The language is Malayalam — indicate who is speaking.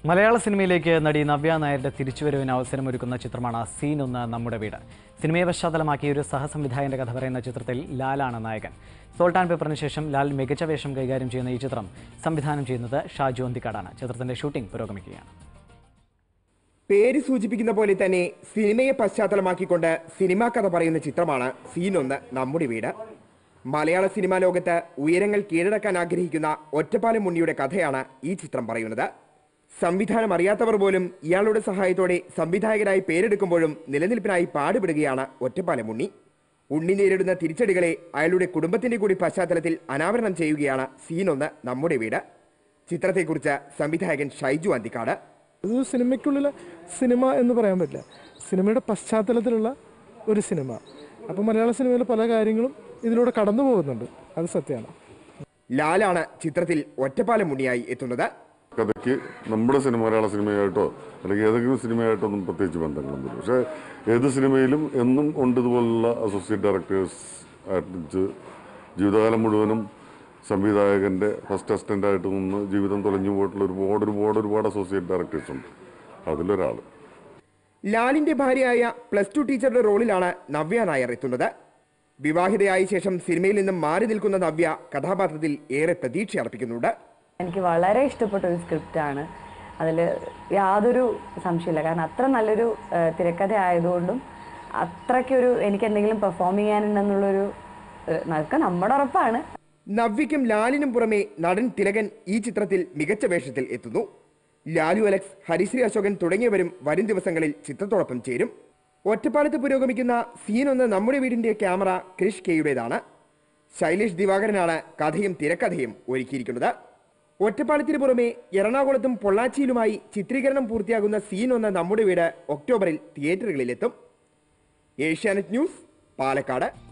Speaker 1: മലയാള സിനിമയിലേക്ക് നടി നവ്യ നായരുടെ തിരിച്ചുവരവിന് അവസരമൊരുക്കുന്ന ചിത്രമാണ് സീൻ ഒന്ന് നമ്മുടെ വീട് സിനിമയെ പശ്ചാത്തലമാക്കിയ ഒരു സഹസംവിധായകന്റെ കഥ പറയുന്ന ചിത്രത്തിൽ ലാലാണ് നായകൻ സോൾട്ട് ആൻഡ് പേപ്പറിന് ശേഷം ലാൽ മികച്ച വേഷം കൈകാര്യം ചെയ്യുന്ന ഈ ചിത്രം സംവിധാനം ചെയ്യുന്നത് ഷാജു അന്തിക്കാടാണ് ചിത്രത്തിന്റെ ഷൂട്ടിംഗ് പുരോഗമിക്കുകയാണ്
Speaker 2: പേര് സൂചിപ്പിക്കുന്ന പോലെ തന്നെ സിനിമയെ പശ്ചാത്തലമാക്കിക്കൊണ്ട് സിനിമാ കഥ പറയുന്ന ചിത്രമാണ് സീനൊന്ന് നമ്മുടെ വീട് മലയാള സിനിമാ ലോകത്ത് ഉയരങ്ങൾ കീഴടക്കാൻ ആഗ്രഹിക്കുന്ന ഒറ്റപ്പാലം ഉണ്ണിയുടെ കഥയാണ് ഈ ചിത്രം പറയുന്നത് സംവിധാനം അറിയാത്തവർ പോലും ഇയാളുടെ സഹായത്തോടെ സംവിധായകനായി പേരെടുക്കുമ്പോഴും നിലനിൽപ്പിനായി പാടുപെടുകയാണ് ഒറ്റപ്പാലം ഉണ്ണി ഉണ്ണി നേരിടുന്ന തിരിച്ചടികളെ അയാളുടെ കുടുംബത്തിന്റെ കൂടി പശ്ചാത്തലത്തിൽ അനാവരണം ചെയ്യുകയാണ് സീനൊന്ന് നമ്മുടെ വീട് ചിത്രത്തെക്കുറിച്ച് സംവിധായകൻ ഷൈജു അന്തിക്കാട്
Speaker 3: ഇത് സിനിമയ്ക്കുള്ളിലെ സിനിമ എന്ന് പറയാൻ പറ്റില്ല സിനിമയുടെ പശ്ചാത്തലത്തിലുള്ള ഒരു സിനിമ അപ്പോൾ മലയാള സിനിമയിലെ പല കാര്യങ്ങളും ഇതിലൂടെ കടന്നു പോകുന്നുണ്ട് അത് സത്യമാണ്
Speaker 2: ലാലാണ് ചിത്രത്തിൽ ഒറ്റപ്പാലം ഉണ്ണിയായി എത്തുന്നത്
Speaker 4: കഥയ്ക്ക് നമ്മുടെ സിനിമ മലയാള സിനിമയായിട്ടോ അല്ലെങ്കിൽ ഏതെങ്കിലും സിനിമയായിട്ടോ ഒന്നും പ്രത്യേകിച്ച് ബന്ധങ്ങളൊന്നുമില്ല പക്ഷേ ഏത് സിനിമയിലും എന്നും ഉണ്ട് ഇതുപോലുള്ള അസോസിയേറ്റ് ഡയറക്ടേഴ്സ് ആയിട്ട് ജീവിതകാലം മുഴുവനും സംവിധായകൻ്റെ ഫസ്റ്റ് അസിസ്റ്റൻ്റായിട്ട് നിന്ന് ജീവിതം തൊലഞ്ഞു പോയിട്ടുള്ള ഒരുപാട് ഒരുപാട് ഒരുപാട് അസോസിയേറ്റ് ഡയറക്ടേഴ്സ് ഉണ്ട് അതിലൊരാൾ
Speaker 2: ലാലിന്റെ ഭാര്യയായ പ്ലസ് ടു ടീച്ചറുടെ റോളിലാണ് നവ്യ നായർ എത്തുന്നത് വിവാഹിതയായ ശേഷം സിനിമയിൽ നിന്നും മാറി നിൽക്കുന്ന നവ്യ കഥാപാത്രത്തിൽ ഏറെ പ്രതീക്ഷ അർപ്പിക്കുന്നുണ്ട്
Speaker 5: എനിക്ക് വളരെ ഇഷ്ടപ്പെട്ട ഒരു സ്ക്രിപ്റ്റാണ് അതിൽ യാതൊരു സംശയമില്ല കാരണം അത്ര നല്ലൊരു ആ, തിരക്കഥ ആയതുകൊണ്ടും അത്രയ്ക്കൊരു എനിക്ക് എന്തെങ്കിലും പെർഫോം ചെയ്യാനുണ്ടെന്നുള്ളൊരു ആ, അതൊക്കെ നമ്മുടെ ഉറപ്പാണ്
Speaker 2: നവ്യയ്ക്കും ലാലിനും പുറമെ നടൻ തിലകൻ ഈ ചിത്രത്തിൽ മികച്ച വേഷത്തിൽ എത്തുന്നു ലാലു അലക്സ് ഹരിശ്രീ അശോകൻ തുടങ്ങിയവരും വരും ദിവസങ്ങളിൽ ചിത്രത്തോടൊപ്പം ചേരും ഒറ്റപ്പാലത്ത് പുരോഗമിക്കുന്ന സീൻ ഒന്ന് നമ്മുടെ വീടിന്റെ ക്യാമറ ക്രിഷ് കെയുടേതാണ് ശൈലേഷ് ദിവാകരനാണ് കഥയും തിരക്കഥയും ഒരുക്കിയിരിക്കുന്നത് ഒറ്റപ്പാലത്തിന് പുറമെ എറണാകുളത്തും പൊള്ളാച്ചിയിലുമായി ചിത്രീകരണം പൂർത്തിയാകുന്ന സീൻ ഒന്ന് നമ്മുടെ വീട് ഒക്ടോബറിൽ തിയേറ്ററുകളിലെത്തും ഏഷ്യാനെറ്റ് ന്യൂസ് പാലക്കാട്